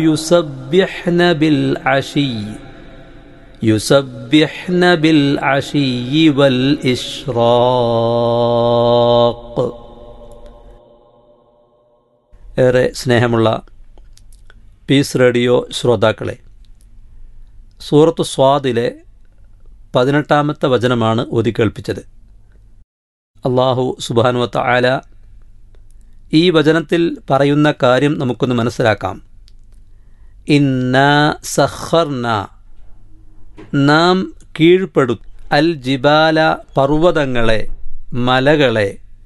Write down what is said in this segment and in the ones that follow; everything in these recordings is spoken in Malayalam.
يسبحن بالعشي يسبحن بالعشي والإشراق ഏറെ സ്നേഹമുള്ള പീസ് റേഡിയോ ശ്രോതാക്കളെ സൂറത്ത് സ്വാദിലെ പതിനെട്ടാമത്തെ വചനമാണ് ഓതിക്കേൾപ്പിച്ചത് അള്ളാഹു സുബാനുവത്ത ആല ഈ വചനത്തിൽ പറയുന്ന കാര്യം നമുക്കൊന്ന് മനസ്സിലാക്കാം ഇന്ന സഹർന നാം കീഴ്പ്പെടു അൽ ജിബാല പർവ്വതങ്ങളെ മലകളെ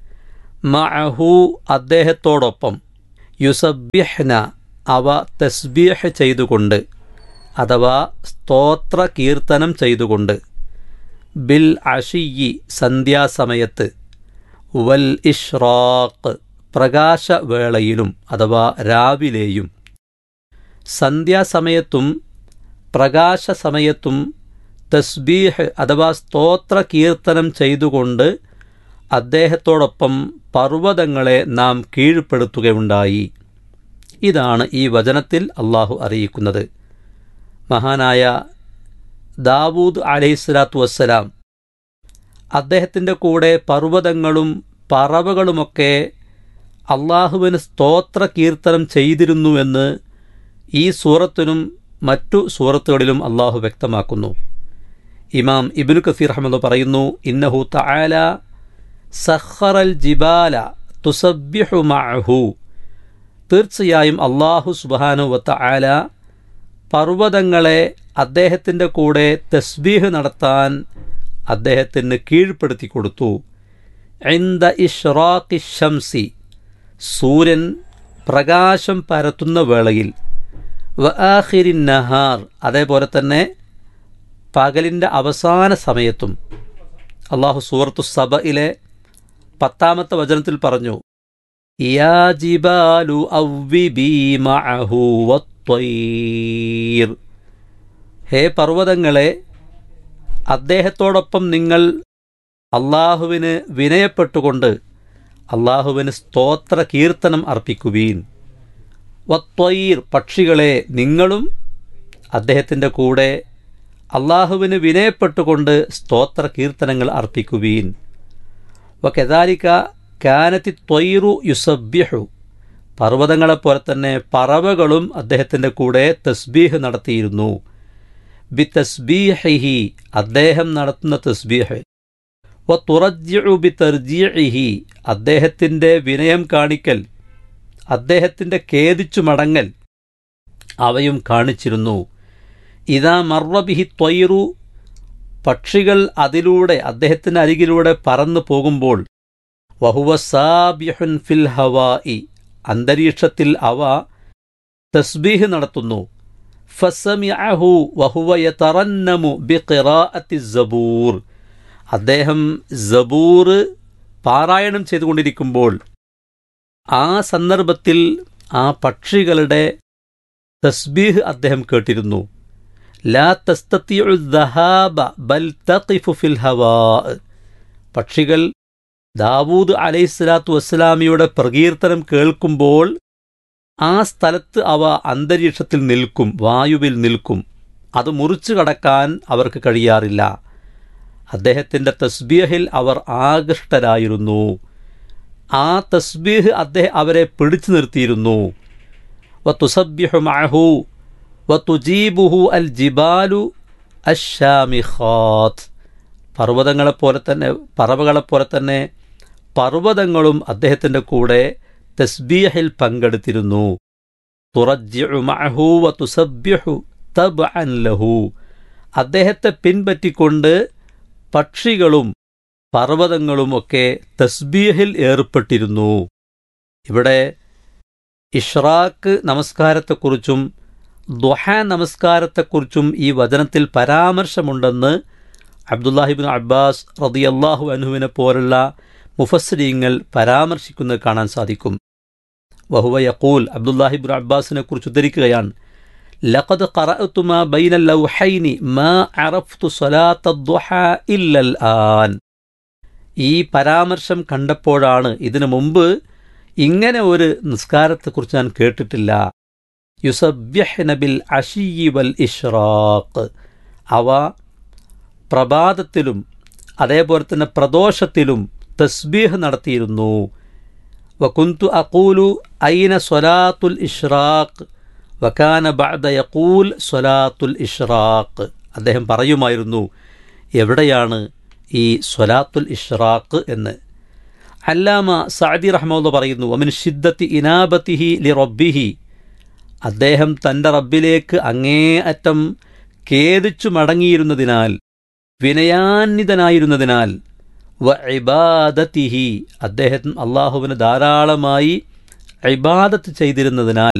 മഅഹു അദ്ദേഹത്തോടൊപ്പം യുസബ്യഹ്ന അവ തസ്ബീഹ് ചെയ്തുകൊണ്ട് അഥവാ സ്തോത്ര കീർത്തനം ചെയ്തുകൊണ്ട് ബിൽ അഷിയി സന്ധ്യാസമയത്ത് വൽ ഇഷ്റാഖ് പ്രകാശവേളയിലും അഥവാ രാവിലെയും സന്ധ്യാസമയത്തും പ്രകാശസമയത്തും തസ്ബീഹ് അഥവാ സ്തോത്ര കീർത്തനം ചെയ്തുകൊണ്ട് അദ്ദേഹത്തോടൊപ്പം പർവ്വതങ്ങളെ നാം കീഴ്പ്പെടുത്തുകയുണ്ടായി ഇതാണ് ഈ വചനത്തിൽ അള്ളാഹു അറിയിക്കുന്നത് മഹാനായ ദാവൂദ് അലൈഹിസ്ലാത്തു വസ്സലാം അദ്ദേഹത്തിൻ്റെ കൂടെ പർവ്വതങ്ങളും പറവകളുമൊക്കെ അള്ളാഹുവിന് സ്തോത്ര കീർത്തനം ചെയ്തിരുന്നുവെന്ന് ഈ സൂറത്തിനും മറ്റു സൂറത്തുകളിലും അള്ളാഹു വ്യക്തമാക്കുന്നു ഇമാം ഇബിനു കസീർ അഹമ്മദ് പറയുന്നു ഇന്നഹു തആല സഖറൽ ജിബാല തുസബ്യഹു മഅഹു തീർച്ചയായും അള്ളാഹു സുബാനു വത്ത ആല പർവ്വതങ്ങളെ അദ്ദേഹത്തിൻ്റെ കൂടെ തസ്ബീഹ് നടത്താൻ അദ്ദേഹത്തിന് കീഴ്പ്പെടുത്തി കൊടുത്തു ഇന്ദ ഇഷ്റാഖി ഷംസി സൂര്യൻ പ്രകാശം പരത്തുന്ന വേളയിൽ വ ആഖിരിൻ നഹാർ അതേപോലെ തന്നെ പകലിൻ്റെ അവസാന സമയത്തും അള്ളാഹു സൂറത്തു സബയിലെ പത്താമത്തെ വചനത്തിൽ പറഞ്ഞു യാ ജിബാലു അവ്വിബീ മഅഹു വത്വയ്ർ ഹേ പർവ്വതങ്ങളെ അദ്ദേഹത്തോടൊപ്പം നിങ്ങൾ അള്ളാഹുവിന് വിനയപ്പെട്ടുകൊണ്ട് അള്ളാഹുവിന് സ്തോത്ര കീർത്തനം അർപ്പിക്കുവീൻ വത്വയ്ർ പക്ഷികളെ നിങ്ങളും അദ്ദേഹത്തിൻ്റെ കൂടെ അള്ളാഹുവിന് വിനയപ്പെട്ടുകൊണ്ട് സ്തോത്ര കീർത്തനങ്ങൾ അർപ്പിക്കുവീൻ വക്കെതാലിക്ക കാനത്തി ത്വയ്റു യുസബ്യഹു പർവ്വതങ്ങളെപ്പോലെ തന്നെ പറവകളും അദ്ദേഹത്തിൻ്റെ കൂടെ തസ്ബീഹ് നടത്തിയിരുന്നു ബി തസ്ബീഹിഹി അദ്ദേഹം നടത്തുന്ന തസ്ബീഹ് വ തുറജ്യു ബി തർജിഹി അദ്ദേഹത്തിൻ്റെ വിനയം കാണിക്കൽ അദ്ദേഹത്തിൻ്റെ കേതിച്ചു മടങ്ങൽ അവയും കാണിച്ചിരുന്നു ഇതാ മർവബിഹി ത്വയ്റു പക്ഷികൾ അതിലൂടെ അദ്ദേഹത്തിന് അരികിലൂടെ പറന്നു പോകുമ്പോൾ വഹുവ സാബ്യഹുൻ ഫിൽ ഹവായി അന്തരീക്ഷത്തിൽ അവ തസ്ബീഹ് നടത്തുന്നു ഫസമിഅഹു വഹുവ യതറന്നമു ബിഖിറാഅത്തി സബൂർ അദ്ദേഹം സബൂർ പാരായണം ചെയ്തുകൊണ്ടിരിക്കുമ്പോൾ ആ സന്ദർഭത്തിൽ ആ പക്ഷികളുടെ തസ്ബീഹ് അദ്ദേഹം കേട്ടിരുന്നു ലാ തസ്തത്തിയു ദഹാബ ബൽ തഖിഫു ഫിൽ ഹവാ പക്ഷികൾ ദാവൂദ് അലൈഹിസ്സലാത്തു വസ്സലാമിയുടെ പ്രകീർത്തനം കേൾക്കുമ്പോൾ ആ സ്ഥലത്ത് അവ അന്തരീക്ഷത്തിൽ നിൽക്കും വായുവിൽ നിൽക്കും അത് മുറിച്ചു കടക്കാൻ അവർക്ക് കഴിയാറില്ല അദ്ദേഹത്തിൻ്റെ തസ്ബീഹിൽ അവർ ആകൃഷ്ടരായിരുന്നു ആ തസ്ബീഹ് അദ്ദേഹം അവരെ പിടിച്ചു നിർത്തിയിരുന്നു വ തുസബ്യഹു മഅഹു വ തുജീബുഹു അൽ ജിബാലു അഷാമിഖാത്ത് പർവ്വതങ്ങളെപ്പോലെ തന്നെ പറവകളെപ്പോലെ തന്നെ പർവ്വതങ്ങളും അദ്ദേഹത്തിൻ്റെ കൂടെ തസ്ബീഹിൽ പങ്കെടുത്തിരുന്നു തുറജ്യു മഅഹു വ തുസബ്യഹു തബ്അൻ ലഹു അദ്ദേഹത്തെ പിൻപറ്റിക്കൊണ്ട് പക്ഷികളും പർവ്വതങ്ങളുമൊക്കെ തസ്ബീഹിൽ ഏർപ്പെട്ടിരുന്നു ഇവിടെ ഇഷ്റാഖ് നമസ്കാരത്തെക്കുറിച്ചും ദുഹ നമസ്കാരത്തെക്കുറിച്ചും ഈ വചനത്തിൽ പരാമർശമുണ്ടെന്ന് അബ്ദുല്ലാഹിബിൻ അബ്ബാസ് റതിയല്ലാഹു അനുവിനെ പോലുള്ള മുഫസ്രീങ്ങൾ പരാമർശിക്കുന്നത് കാണാൻ സാധിക്കും വഹുവ യക്കൂൽ അബ്ദുല്ലാഹിബിൻ അബ്ബാസിനെ കുറിച്ച് ഉദ്ധരിക്കുകയാണ് ലഖദ് ഖറഅതുമാ ബൈന ലൗഹൈനി മാ അറഫ്തു സ്വലാത്ത ദുഹ ഇല്ലൽ ആൻ ഈ പരാമർശം കണ്ടപ്പോഴാണ് ഇതിനു മുമ്പ് ഇങ്ങനെ ഒരു നിസ്കാരത്തെക്കുറിച്ച് ഞാൻ കേട്ടിട്ടില്ല യുസബ്യഹ്ന ബിൽ അഷിയി വൽ ഇഷ്റാഖ് അവ പ്രഭാതത്തിലും അതേപോലെ തന്നെ പ്രദോഷത്തിലും തസ്ബീഹ് നടത്തിയിരുന്നു വകുന്തു അഖൂലു ഐന സ്വലാത്തുൽ ഇഷ്റാഖ് വക്കാന ബഅദ യഖൂൽ സ്വലാത്തുൽ ഇഷ്റാഖ് അദ്ദേഹം പറയുമായിരുന്നു എവിടെയാണ് ഈ സ്വലാത്തുൽ ഇഷ്റാഖ് എന്ന് അല്ലാമ സഅദി റഹ്മുള്ള പറയുന്നു അമിൻ ഷിദ്ദത്തി ഇനാബത്തിഹി ലി റബ്ബിഹി അദ്ദേഹം തൻ്റെ റബ്ബിലേക്ക് അങ്ങേ അറ്റം ഖേദിച്ചു മടങ്ങിയിരുന്നതിനാൽ വിനയാന്വിതനായിരുന്നതിനാൽ വ ഇബാദത്തിഹി അദ്ദേഹം അള്ളാഹുവിന് ധാരാളമായി ഇബാദത്ത് ചെയ്തിരുന്നതിനാൽ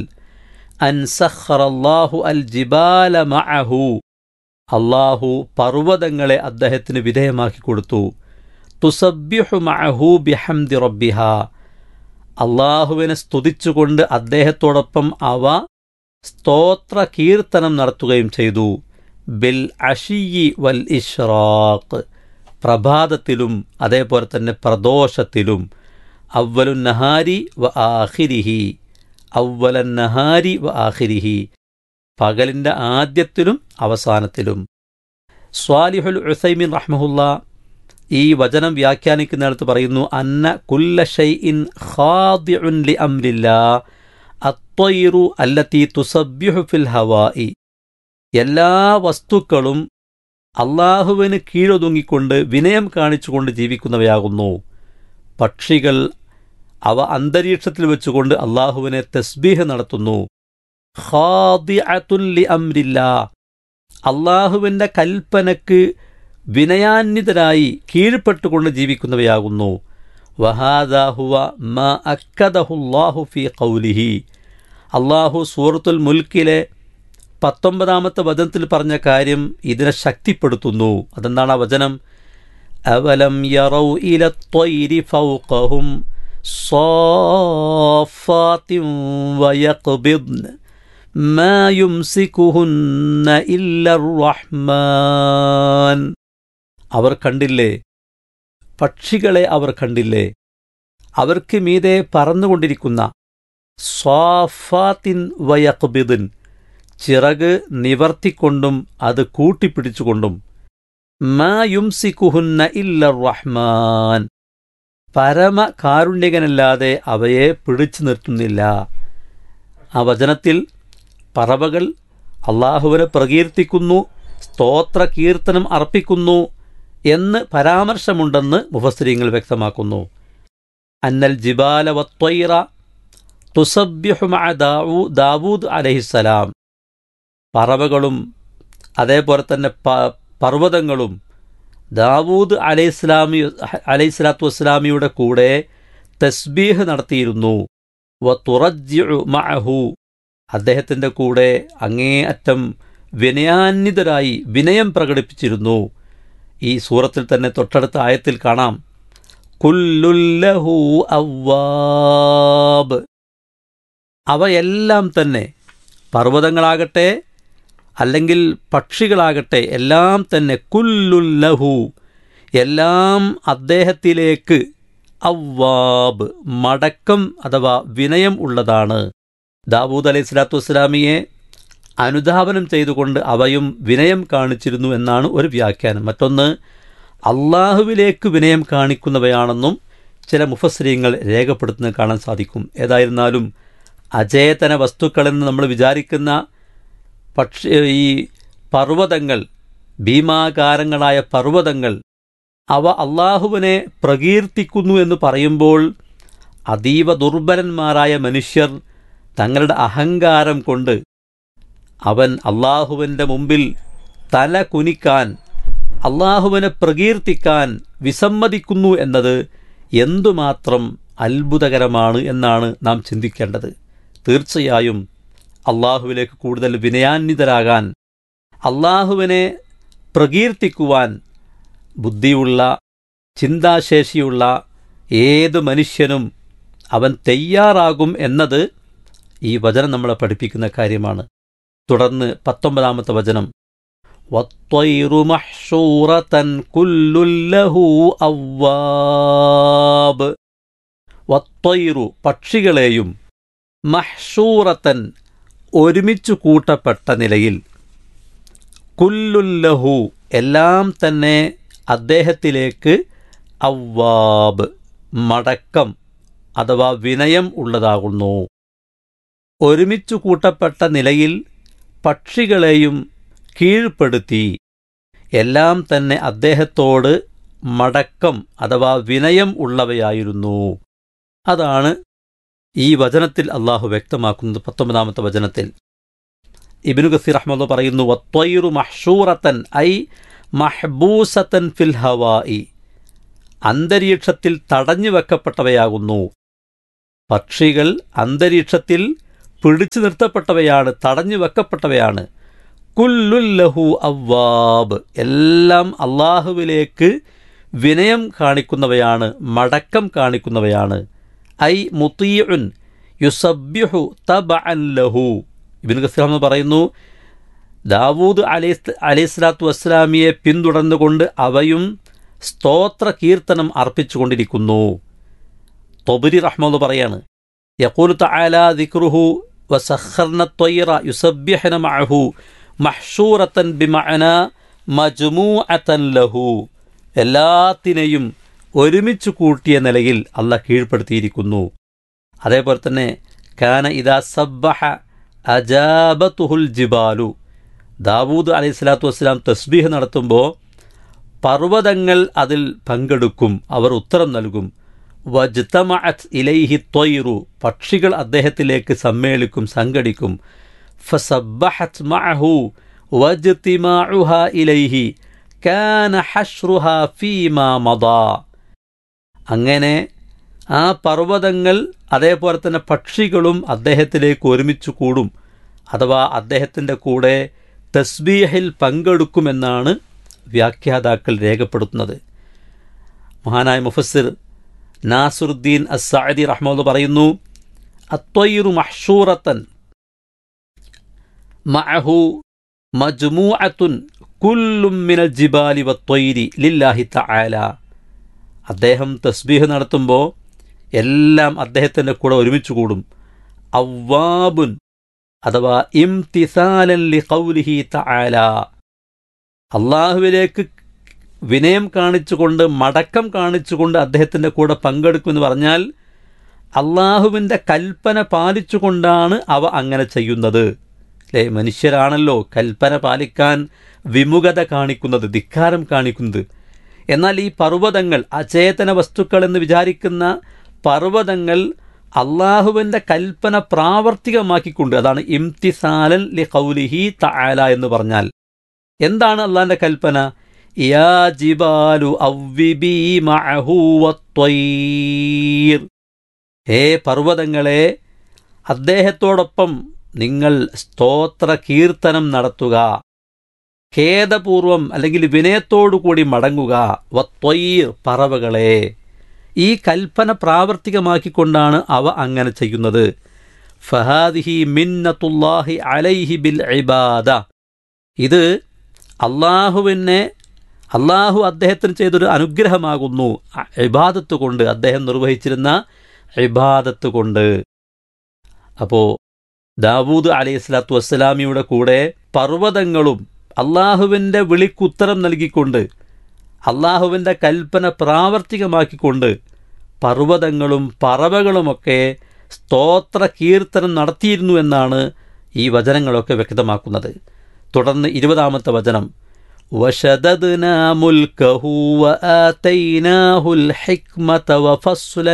അൻസഖറല്ലാഹു അൽ ജിബാല മഅഹു അള്ളാഹു പർവ്വതങ്ങളെ അദ്ദേഹത്തിന് വിധേയമാക്കി കൊടുത്തു തുസബ്യഹു മഅഹു ബിഹംദി റബ്ബിഹ അള്ളാഹുവിനെ സ്തുതിച്ചുകൊണ്ട് അദ്ദേഹത്തോടൊപ്പം അവ സ്തോത്ര കീർത്തനം നടത്തുകയും ചെയ്തു ബിൽ അഷിയി വൽ ഇഷ്റാഖ് പ്രഭാതത്തിലും അതേപോലെ തന്നെ പ്രദോഷത്തിലും അവലു നഹാരി വ ആഖിരിഹി അവലൻ നഹാരി വ ആഖിരിഹി പകലിൻ്റെ ആദ്യത്തിലും അവസാനത്തിലും സ്വാലിഹുൽ ഉസൈമിൻ റഹ്മഹുല്ല ഈ വചനം വ്യാഖ്യാനിക്കുന്നിടത്ത് പറയുന്നു അന്ന കുല്ല ഷൈഇൻ ഖാദിഉൻ ലി അംരില്ലാ അത്വയിറു അല്ലത്തി തുസബ്യുഹു ഫിൽ ഹവായി എല്ലാ വസ്തുക്കളും അള്ളാഹുവിന് കീഴൊതുങ്ങിക്കൊണ്ട് വിനയം കാണിച്ചുകൊണ്ട് ജീവിക്കുന്നവയാകുന്നു പക്ഷികൾ അവ അന്തരീക്ഷത്തിൽ വെച്ചുകൊണ്ട് അള്ളാഹുവിനെ തസ്ബീഹ് നടത്തുന്നു ഖാദിഅത്തുൻ ലി അംരില്ലാ അള്ളാഹുവിൻ്റെ കൽപ്പനക്ക് വിനയാന്വിതരായി കീഴ്പ്പെട്ടുകൊണ്ട് ജീവിക്കുന്നവയാകുന്നു വഹാദാഹുവ മ അക്കദഹുല്ലാഹു ഫി കൗലിഹി അള്ളാഹു സൂറത്തുൽ മുൽക്കിലെ പത്തൊമ്പതാമത്തെ വചനത്തിൽ പറഞ്ഞ കാര്യം ഇതിനെ ശക്തിപ്പെടുത്തുന്നു അതെന്താണ് ആ വചനം അവലം യറൗ ഇല ത്വയ്രി ഫൗഖഹും صافات ويقبضن ما يمسكهن إلا الرحمن അവർ കണ്ടില്ലേ പക്ഷികളെ അവർ കണ്ടില്ലേ അവർക്ക് മീതെ പറന്നുകൊണ്ടിരിക്കുന്ന സ്വാഫാത്തിൻ വയക്ബിദിൻ ചിറക് നിവർത്തിക്കൊണ്ടും അത് കൂട്ടിപ്പിടിച്ചുകൊണ്ടും മാ യുംസിക്കുഹുന്ന ഇല്ല റഹ്മാൻ പരമ കാരുണ്യകനല്ലാതെ അവയെ പിടിച്ചു നിർത്തുന്നില്ല ആ വചനത്തിൽ പറവകൾ അള്ളാഹുവിനെ പ്രകീർത്തിക്കുന്നു സ്തോത്ര കീർത്തനം അർപ്പിക്കുന്നു എന്ന് പരാമർശമുണ്ടെന്ന് മുഫസ്രീങ്ങൾ വ്യക്തമാക്കുന്നു അന്നൽ ജിബാല വത്വൈറ തുസബ്യഹു മഅ ദാവൂ ദാവൂദ് അലഹിസലാം പറവകളും അതേപോലെ തന്നെ പ- പർവ്വതങ്ങളും ദാവൂദ് അലൈഹിസ്ലാമി അലൈഹിസ്ലാത്തു വസ്സലാമിയുടെ കൂടെ തസ്ബീഹ് നടത്തിയിരുന്നു വ തുറജ്ജിഉ മഅഹു അദ്ദേഹത്തിൻ്റെ കൂടെ അങ്ങേയറ്റം വിനയാന്വിതരായി വിനയം പ്രകടിപ്പിച്ചിരുന്നു ഈ സൂറത്തിൽ തന്നെ തൊട്ടടുത്ത ആയത്തിൽ കാണാം കുല്ലുല്ലഹു അവ്വാബ് അവയെല്ലാം തന്നെ പർവ്വതങ്ങളാകട്ടെ അല്ലെങ്കിൽ പക്ഷികളാകട്ടെ എല്ലാം തന്നെ കുല്ലുല്ലഹു എല്ലാം അദ്ദേഹത്തിലേക്ക് അവ്വാബ് മടക്കം അഥവാ വിനയം ഉള്ളതാണ് ദാവൂദ് അലൈഹി സ്വലാത്തു വസ്സലാമിയെ അനുധാപനം ചെയ്തുകൊണ്ട് അവയും വിനയം കാണിച്ചിരുന്നു എന്നാണ് ഒരു വ്യാഖ്യാനം മറ്റൊന്ന് അള്ളാഹുവിലേക്ക് വിനയം കാണിക്കുന്നവയാണെന്നും ചില മുഫസ്രീങ്ങൾ രേഖപ്പെടുത്തുന്നത് കാണാൻ സാധിക്കും ഏതായിരുന്നാലും അചേതന വസ്തുക്കളെന്ന് നമ്മൾ വിചാരിക്കുന്ന പക്ഷി ഈ പർവ്വതങ്ങൾ ഭീമാകാരങ്ങളായ പർവ്വതങ്ങൾ അവ അള്ളാഹുവിനെ പ്രകീർത്തിക്കുന്നു എന്ന് പറയുമ്പോൾ അതീവ ദുർബലന്മാരായ മനുഷ്യർ തങ്ങളുടെ അഹങ്കാരം കൊണ്ട് അവൻ അള്ളാഹുവിൻ്റെ മുമ്പിൽ തല കുനിക്കാൻ അള്ളാഹുവിനെ പ്രകീർത്തിക്കാൻ വിസമ്മതിക്കുന്നു എന്നത് എന്തുമാത്രം അത്ഭുതകരമാണ് എന്നാണ് നാം ചിന്തിക്കേണ്ടത് തീർച്ചയായും അള്ളാഹുവിലേക്ക് കൂടുതൽ വിനയാന്വിതരാകാൻ അള്ളാഹുവിനെ പ്രകീർത്തിക്കുവാൻ ബുദ്ധിയുള്ള ചിന്താശേഷിയുള്ള ഏത് മനുഷ്യനും അവൻ തയ്യാറാകും എന്നത് ഈ വചനം നമ്മളെ പഠിപ്പിക്കുന്ന കാര്യമാണ് തുടർന്ന് പത്തൊമ്പതാമത്തെ വചനം വത്വൈറു മഹ്ഷൂറതൻ കുല്ലുല്ലഹു അവ്വാബ് വത്വൈറു പക്ഷികളെയും മഹ്ഷൂറത്തൻ ഒരുമിച്ചു കൂട്ടപ്പെട്ട നിലയിൽ കുല്ലുല്ലഹു എല്ലാം തന്നെ അദ്ദേഹത്തിലേക്ക് അവ്വാബ് മടക്കം അഥവാ വിനയം ഉള്ളതാകുന്നു ഒരുമിച്ചു കൂട്ടപ്പെട്ട നിലയിൽ പക്ഷികളെയും കീഴ്പ്പെടുത്തി എല്ലാം തന്നെ അദ്ദേഹത്തോട് മടക്കം അഥവാ വിനയം ഉള്ളവയായിരുന്നു അതാണ് ഈ വചനത്തിൽ അള്ളാഹു വ്യക്തമാക്കുന്നത് പത്തൊമ്പതാമത്തെ വചനത്തിൽ ഇബിനു ഗസീർ അഹമ്മദ് പറയുന്നു വത്വയിറു മഹ്ഷൂറത്തൻ ഐ മഹ്ബൂസത്തൻ ഫിൽ ഹവായി അന്തരീക്ഷത്തിൽ തടഞ്ഞു വെക്കപ്പെട്ടവയാകുന്നു പക്ഷികൾ അന്തരീക്ഷത്തിൽ പിടിച്ചു നിർത്തപ്പെട്ടവയാണ് തടഞ്ഞു വെക്കപ്പെട്ടവയാണ് കുല്ലുല്ലഹു അവ്വാബ് എല്ലാം അള്ളാഹുവിലേക്ക് വിനയം കാണിക്കുന്നവയാണ് മടക്കം കാണിക്കുന്നവയാണ് ഐ മുത്തീഉൻ യുസബ്യുഹു തബഅൻ ലഹു ഇബിൻ ഖസീർ പറയുന്നു ദാവൂദ് അലൈഹി അലൈഹിസ്ലാത്തു വസ്സലാമിയെ പിന്തുടർന്നുകൊണ്ട് അവയും സ്തോത്ര കീർത്തനം അർപ്പിച്ചുകൊണ്ടിരിക്കുന്നു തൊബരി റഹ്മെന്ന് പറയാണ് യക്കൂൽ തആല ദിക്റുഹു വസഖർന ത്വയ്റ യുസബ്യഹന മഅഹു മഹ്ഷൂറത്തൻ ബിമഅന മജ്മൂഅത്തൻ ലഹു എല്ലാത്തിനെയും ഒരുമിച്ച് കൂട്ടിയ നിലയിൽ അല്ല കീഴ്പ്പെടുത്തിയിരിക്കുന്നു അതേപോലെ തന്നെ കാന ഇദാ സബ്ബഹ അജാബത്തുഹുൽ ജിബാലു ദാവൂദ് അലൈഹി സ്വലാത്തു വസ്സലാം തസ്ബീഹ് നടത്തുമ്പോൾ പർവ്വതങ്ങൾ അതിൽ പങ്കെടുക്കും അവർ ഉത്തരം നൽകും വജ്തമഅത്ത് ഇലൈഹി ത്വയ്റു പക്ഷികൾ അദ്ദേഹത്തിലേക്ക് സമ്മേളിക്കും സംഘടിക്കും ഫസബ്ബഹത് മഅഹു വജ്തിമാഉഹ ഇലൈഹി കാന ഹഷ്റുഹ ഫീമാ മദാ അങ്ങനെ ആ പർവ്വതങ്ങൾ അതേപോലെ തന്നെ പക്ഷികളും അദ്ദേഹത്തിലേക്ക് ഒരുമിച്ച് കൂടും അഥവാ അദ്ദേഹത്തിൻ്റെ കൂടെ തസ്ബീഹിൽ പങ്കെടുക്കുമെന്നാണ് വ്യാഖ്യാതാക്കൾ രേഖപ്പെടുത്തുന്നത് മഹാനായ മുഫസ്സിർ നാസുറുദ്ദീൻ അസാദി റഹ്മദ് പറയുന്നു അത്വയിറു മഹ്ഷൂറത്തൻ മഅഹു മജ്മൂഅത്തുൻ കുല്ലും മിനൽ ജിബാലി വത്വയിരി ലില്ലാഹി തആല അദ്ദേഹം തസ്ബീഹ് നടത്തുമ്പോൾ എല്ലാം അദ്ദേഹത്തിൻ്റെ കൂടെ ഒരുമിച്ച് കൂടും അവ്വാബുൻ അഥവാ ഇംതിസാലൻ ലി ഖൗലിഹി തആല അള്ളാഹുവിലേക്ക് വിനയം കാണിച്ചുകൊണ്ട് മടക്കം കാണിച്ചുകൊണ്ട് അദ്ദേഹത്തിൻ്റെ കൂടെ പങ്കെടുക്കുമെന്ന് പറഞ്ഞാൽ അള്ളാഹുവിൻ്റെ കൽപ്പന പാലിച്ചുകൊണ്ടാണ് അവ അങ്ങനെ ചെയ്യുന്നത് അല്ലേ മനുഷ്യരാണല്ലോ കൽപ്പന പാലിക്കാൻ വിമുഖത കാണിക്കുന്നത് ധിക്കാരം കാണിക്കുന്നത് എന്നാൽ ഈ പർവ്വതങ്ങൾ അചേതന വസ്തുക്കൾ എന്ന് വിചാരിക്കുന്ന പർവ്വതങ്ങൾ അള്ളാഹുവിൻ്റെ കൽപ്പന പ്രാവർത്തികമാക്കിക്കൊണ്ട് അതാണ് ഇംതിസാലൻ ലി ഖൗലിഹി തആല എന്ന് പറഞ്ഞാൽ എന്താണ് അള്ളാഹിൻ്റെ കൽപ്പന യാ ജിബാലു അവ്വിബി മഅഹു വത്വയ്ർ ഏ പർവ്വതങ്ങളെ അദ്ദേഹത്തോടൊപ്പം നിങ്ങൾ സ്തോത്ര കീർത്തനം നടത്തുക ഖേദപൂർവം അല്ലെങ്കിൽ വിനയത്തോടുകൂടി മടങ്ങുക വത്വയ്ർ പറവകളെ ഈ കൽപ്പന പ്രാവർത്തികമാക്കിക്കൊണ്ടാണ് അവ അങ്ങനെ ചെയ്യുന്നത് ഫഹാദിഹി മിന്നത്തുല്ലാഹി അലൈഹി ബിൽ ഇബാദ ഇത് അള്ളാഹുവിനെ അള്ളാഹു അദ്ദേഹത്തിന് ചെയ്തൊരു അനുഗ്രഹമാകുന്നു ഇബാദത്ത് കൊണ്ട് അദ്ദേഹം നിർവഹിച്ചിരുന്ന ഇബാദത്ത് കൊണ്ട് അപ്പോൾ ദാവൂദ് അലൈഹി സ്വലാത്തു വസ്സലാമിയുടെ കൂടെ പർവ്വതങ്ങളും അള്ളാഹുവിൻ്റെ വിളിക്കുത്തരം നൽകിക്കൊണ്ട് അള്ളാഹുവിൻ്റെ കൽപ്പന പ്രാവർത്തികമാക്കിക്കൊണ്ട് പർവ്വതങ്ങളും പറവകളുമൊക്കെ സ്തോത്ര കീർത്തനം നടത്തിയിരുന്നു എന്നാണ് ഈ വചനങ്ങളൊക്കെ വ്യക്തമാക്കുന്നത് തുടർന്ന് ഇരുപതാമത്തെ വചനം وشددنا ملكه وآتيناه الحكمة وفصل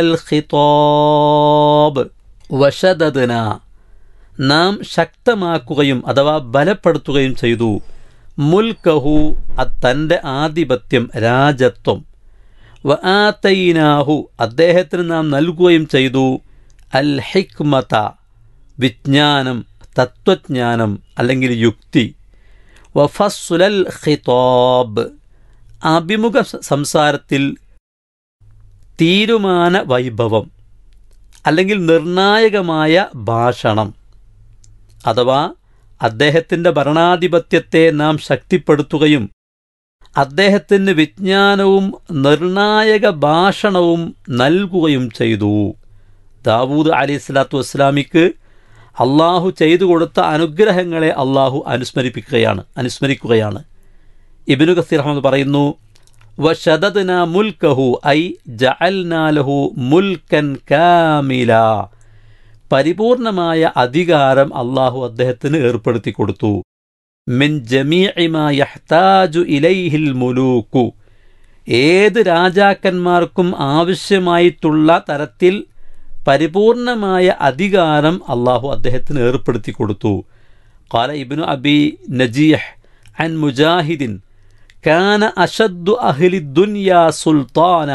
الخطاب وشددنا നാം ശക്തമാക്കുകയും അഥവാ ബലപ്പെടുത്തുകയും ചെയ്തു മുൽക്കഹു തൻ്റെ ആധിപത്യം രാജത്വം വ ആതൈനാഹു അദ്ദേഹത്തിന് നാം നൽകുകയും ചെയ്തു അൽ ഹിക്മത വിജ്ഞാനം തത്വജ്ഞാനം അല്ലെങ്കിൽ യുക്തി വഫസുലൽ ഖിതാബ് അഭിമുഖ സംസാരത്തിൽ തീരുമാന വൈഭവം അല്ലെങ്കിൽ നിർണായകമായ ഭാഷണം അഥവാ അദ്ദേഹത്തിൻ്റെ ഭരണാധിപത്യത്തെ നാം ശക്തിപ്പെടുത്തുകയും അദ്ദേഹത്തിന് വിജ്ഞാനവും നിർണായക ഭാഷണവും നൽകുകയും ചെയ്തു ദാവൂദ് അലി സ്വലാത്തു വസ്സലാമിക്ക് അള്ളാഹു ചെയ്തു കൊടുത്ത അനുഗ്രഹങ്ങളെ അള്ളാഹു അനുസ്മരിപ്പിക്കുകയാണ് അനുസ്മരിക്കുകയാണ് ഇബിനു കസീർ അഹമ്മദ് പറയുന്നു വഷദദ്ന മുൽക്കഹു ഐ ജഅൽനാലഹു മുൽക്കൻ കാമില പരിപൂർണമായ അധികാരം അള്ളാഹു അദ്ദേഹത്തിന് ഏർപ്പെടുത്തി കൊടുത്തു മിൻ ജമീഇമാ യഹ്താജു ഇലൈഹിൽ മുലൂക്കു ഏത് രാജാക്കന്മാർക്കും ആവശ്യമായിട്ടുള്ള തരത്തിൽ പരിപൂർണമായ അധികാരം അള്ളാഹു അദ്ദേഹത്തിന് ഏർപ്പെടുത്തി കൊടുത്തു കാല ഇബ്നു അബി നജീഹ് അൻ മുജാഹിദിൻ കാന അഷദ്ദു അഹ്ലി ദുനിയ സുൽത്താന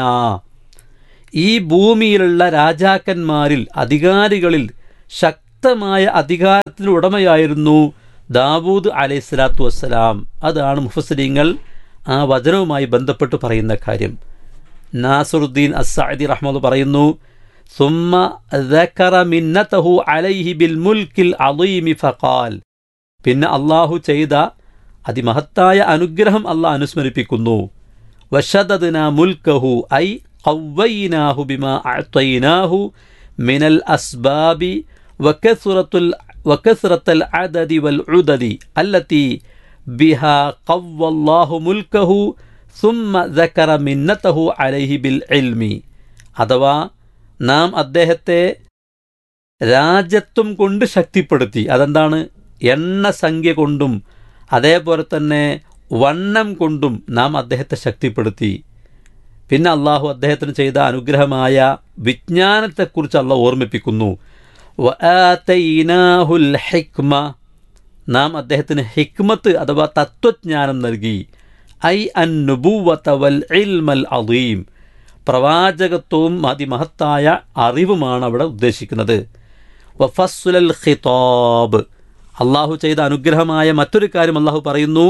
ഈ ഭൂമിയിലുള്ള രാജാക്കന്മാരിൽ അധികാരികളിൽ ശക്തമായ അധികാരത്തിന് ഉടമയായിരുന്നു ദാവൂദ് അലൈഹി സ്വലാത്തു വസ്സലാം അതാണ് മുഫസരിങ്ങൾ ആ വചനവുമായി ബന്ധപ്പെട്ട് പറയുന്ന കാര്യം നാസറുദ്ദീൻ അസ്സാദി റഹ്മദ് പറയുന്നു ثم ذكر منته عليه بالملك العظيم فقال പിന്നെ അള്ളാഹു ചെയ്ത അതിമഹത്തായ അനുഗ്രഹം അള്ളാഹ് അനുസ്മരിപ്പിക്കുന്നു വഷദദ്ന മുൽക്കഹു ഐ ഖവ്വൈനാഹു ബിമാ അഅ്തൈനാഹു മിനൽ അസ്ബാബി വകസ്റത്തുൽ വകസ്റത്തൽ അദദി വൽ ഉദദി അല്ലത്തി ബിഹാ ഖവ്വല്ലാഹു മുൽക്കഹു ثم ذكر മിന്നതഹു അലൈഹി ബിൽ ഇൽമി അഥവാ നാം അദ്ദേഹത്തെ രാജ്യത്വം കൊണ്ട് ശക്തിപ്പെടുത്തി അതെന്താണ് എണ്ണസംഖ്യ കൊണ്ടും അതേപോലെ തന്നെ വണ്ണം കൊണ്ടും നാം അദ്ദേഹത്തെ ശക്തിപ്പെടുത്തി പിന്നെ അള്ളാഹു അദ്ദേഹത്തിന് ചെയ്ത അനുഗ്രഹമായ വിജ്ഞാനത്തെക്കുറിച്ച് അള്ളാഹ് ഓർമ്മിപ്പിക്കുന്നു വആതൈനാഹുൽ ഹിക്മ നാം അദ്ദേഹത്തിന് ഹിക്മത്ത് അഥവാ തത്വജ്ഞാനം നൽകി ഐ അൻ നുബൂവത വൽ ഇൽമൽ അദീം പ്രവാചകത്വവും അതിമഹത്തായ അറിവുമാണ് അവിടെ ഉദ്ദേശിക്കുന്നത് വഫസ്സുലൽ ഖിതാബ് അള്ളാഹു ചെയ്ത അനുഗ്രഹമായ മറ്റൊരു കാര്യം അള്ളാഹു പറയുന്നു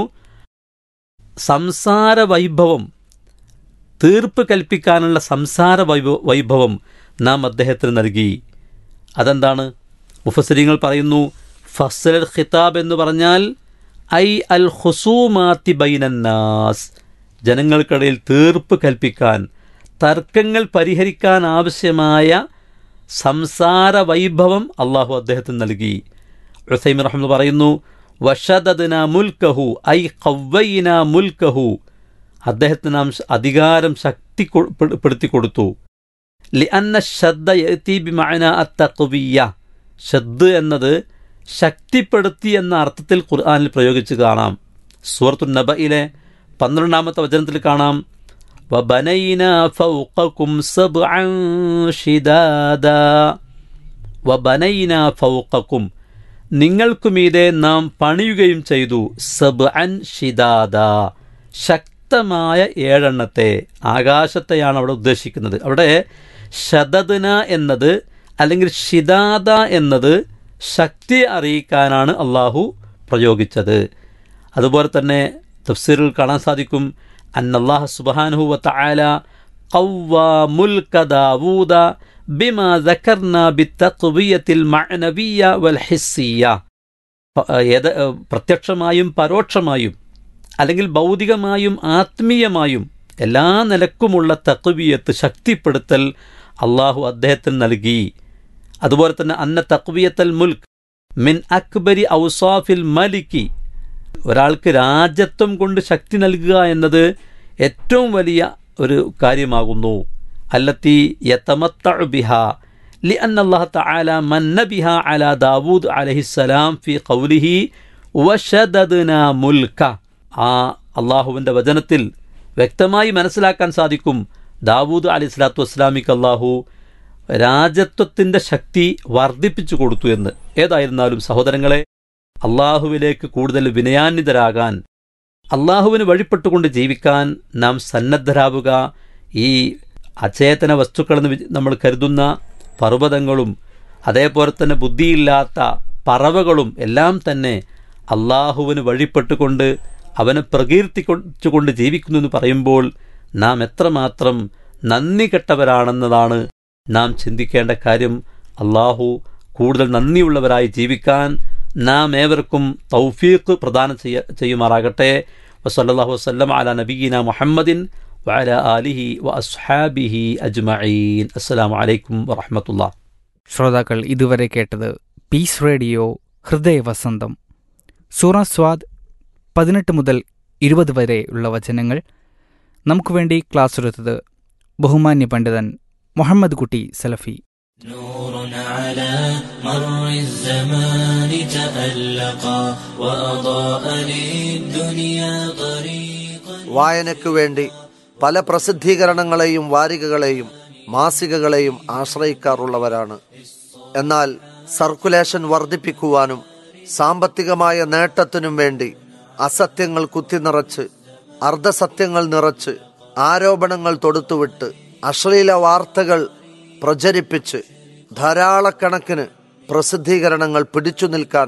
സംസാര വൈഭവം തീർപ്പ് കൽപ്പിക്കാനുള്ള സംസാര വൈഭവ വൈഭവം നാം അദ്ദേഹത്തിന് നൽകി അതെന്താണ് മുഫസരിങ്ങൾ പറയുന്നു ഫസ്സലൽ ഖിതാബ് എന്ന് പറഞ്ഞാൽ ഐ അൽ ഹുസൂമാത്തി ബൈനന്നാസ് ജനങ്ങൾക്കിടയിൽ തീർപ്പ് കൽപ്പിക്കാൻ തർക്കങ്ങൾ പരിഹരിക്കാൻ ആവശ്യമായ സംസാര വൈഭവം അള്ളാഹു അദ്ദേഹത്തിന് നൽകി ഉസൈം റഹ്മദ് പറയുന്നു വഷദദ്ന മുൽക്കഹു ഐ ഖവ്വൈന മുൽക്കഹു അദ്ദേഹത്തിന് നാം അധികാരം ശക്തി പെടുത്തി കൊടുത്തു ലി അന്ന ശ്രദ്ധ യത്തി ബിമഅന അത്തഖ്വിയ ഷദ് എന്നത് ശക്തിപ്പെടുത്തി എന്ന അർത്ഥത്തിൽ ഖുർആനിൽ പ്രയോഗിച്ച് കാണാം സൂറത്തു നബയിലെ പന്ത്രണ്ടാമത്തെ വചനത്തിൽ കാണാം വബനൈന ഫൗഖക്കും സബ്അൻ ഷിദാദ വബനൈന ഫൗഖക്കും നിങ്ങൾക്കുമീതെ നാം പണിയുകയും ചെയ്തു സബ്അൻ ഷിദാദ ശക്തമായ ഏഴെണ്ണത്തെ ആകാശത്തെയാണ് അവിടെ ഉദ്ദേശിക്കുന്നത് അവിടെ ശതദ്ന എന്നത് അല്ലെങ്കിൽ ഷിദാദ എന്നത് ശക്തി അറിയിക്കാനാണ് അള്ളാഹു പ്രയോഗിച്ചത് അതുപോലെ തന്നെ തഫ്സീറിൽ കാണാൻ സാധിക്കും അന്നല്ലാഹ് സുബാനുഹു വത്തആല ഖവ്വ മുൽക ദാവൂദ ബിമാ ദക്കർന ബിത്തഖ്വിയത്തിൽ മഅനവിയ വൽ ഹിസ്സിയ ഏത് പ്രത്യക്ഷമായും പരോക്ഷമായും അല്ലെങ്കിൽ ഭൗതികമായും ആത്മീയമായും എല്ലാ നിലക്കുമുള്ള തക്വിയത്ത് ശക്തിപ്പെടുത്തൽ അള്ളാഹു അദ്ദേഹത്തിന് നൽകി അതുപോലെ തന്നെ അന്ന തക്വിയത്തൽ മുൽക്ക് മിൻ അക്ബരി ഔസാഫിൽ മലിക്കി ഒരാൾക്ക് രാജ്യത്വം കൊണ്ട് ശക്തി നൽകുക എന്നത് ഏറ്റവും വലിയ ഒരു കാര്യമാകുന്നു അല്ലത്തി യതമത്ത ബിഹ ലി അന്നല്ലാഹ തആല മന്ന ബിഹ അല ദാവൂദ് അലഹിസ്സലാം ഫി ഖൗലിഹി വശദദ്ന മുൽക്ക ആ അള്ളാഹുവിൻ്റെ വചനത്തിൽ വ്യക്തമായി മനസ്സിലാക്കാൻ സാധിക്കും ദാവൂദ് അലി സ്വലാത്തു വസ്സലാമിക്ക് അള്ളാഹു രാജത്വത്തിൻ്റെ ശക്തി വർദ്ധിപ്പിച്ചു കൊടുത്തു എന്ന് ഏതായിരുന്നാലും സഹോദരങ്ങളെ അള്ളാഹുവിലേക്ക് കൂടുതൽ വിനയാന്വിതരാകാൻ അള്ളാഹുവിന് വഴിപ്പെട്ടുകൊണ്ട് ജീവിക്കാൻ നാം സന്നദ്ധരാവുക ഈ അചേതന വസ്തുക്കളെന്ന് നമ്മൾ കരുതുന്ന പർവ്വതങ്ങളും അതേപോലെ തന്നെ ബുദ്ധിയില്ലാത്ത പറവകളും എല്ലാം തന്നെ അള്ളാഹുവിന് വഴിപ്പെട്ടുകൊണ്ട് അവനെ പ്രകീർത്തിച്ചുകൊണ്ട് ജീവിക്കുന്നു എന്ന് പറയുമ്പോൾ നാം എത്രമാത്രം നന്ദി കെട്ടവരാണെന്നതാണ് നാം ചിന്തിക്കേണ്ട കാര്യം അള്ളാഹു കൂടുതൽ നന്ദിയുള്ളവരായി ജീവിക്കാൻ നാം ഏവർക്കും തൗഫീഖ് പ്രദാനം ചെയ്യ ചെയ്യുമാറാകട്ടെ വസല്ലാഹു വസ്ലം അല നബീന മുഹമ്മദിൻ വഅല ആലിഹി വ അസ്ഹാബിഹി അജ്മഈൻ അസ്സലാമു അലൈക്കും വറഹ്മത്തുള്ളാഹി ശ്രോതാക്കൾ ഇതുവരെ കേട്ടത് പീസ് റേഡിയോ ഹൃദയവസന്തം സൂറ സ്വാദ് പതിനെട്ട് മുതൽ ഇരുപത് വരെ ഉള്ള വചനങ്ങൾ നമുക്ക് വേണ്ടി ക്ലാസ് എടുത്തത് ബഹുമാന്യ പണ്ഡിതൻ മുഹമ്മദ് കുട്ടി സലഫി نور على مر الزمان تألقا وأضاء للدنيا طريقا വായനയ്ക്കു വേണ്ടി പല പ്രസിദ്ധീകരണങ്ങളെയും വാരികകളെയും മാസികകളെയും ആശ്രയിക്കാറുള്ളവരാണ് എന്നാൽ സർക്കുലേഷൻ വർദ്ധിപ്പിക്കുവാനും സാമ്പത്തികമായ നേട്ടത്തിനും വേണ്ടി അസത്യങ്ങൾ കുത്തിനിറച്ച് അർദ്ധസത്യങ്ങൾ നിറച്ച് ആരോപണങ്ങൾ തൊടുത്തുവിട്ട് അശ്ലീല വാർത്തകൾ പ്രചരിപ്പിച്ച് ധാരാളക്കണക്കിന് പ്രസിദ്ധീകരണങ്ങൾ പിടിച്ചു നിൽക്കാൻ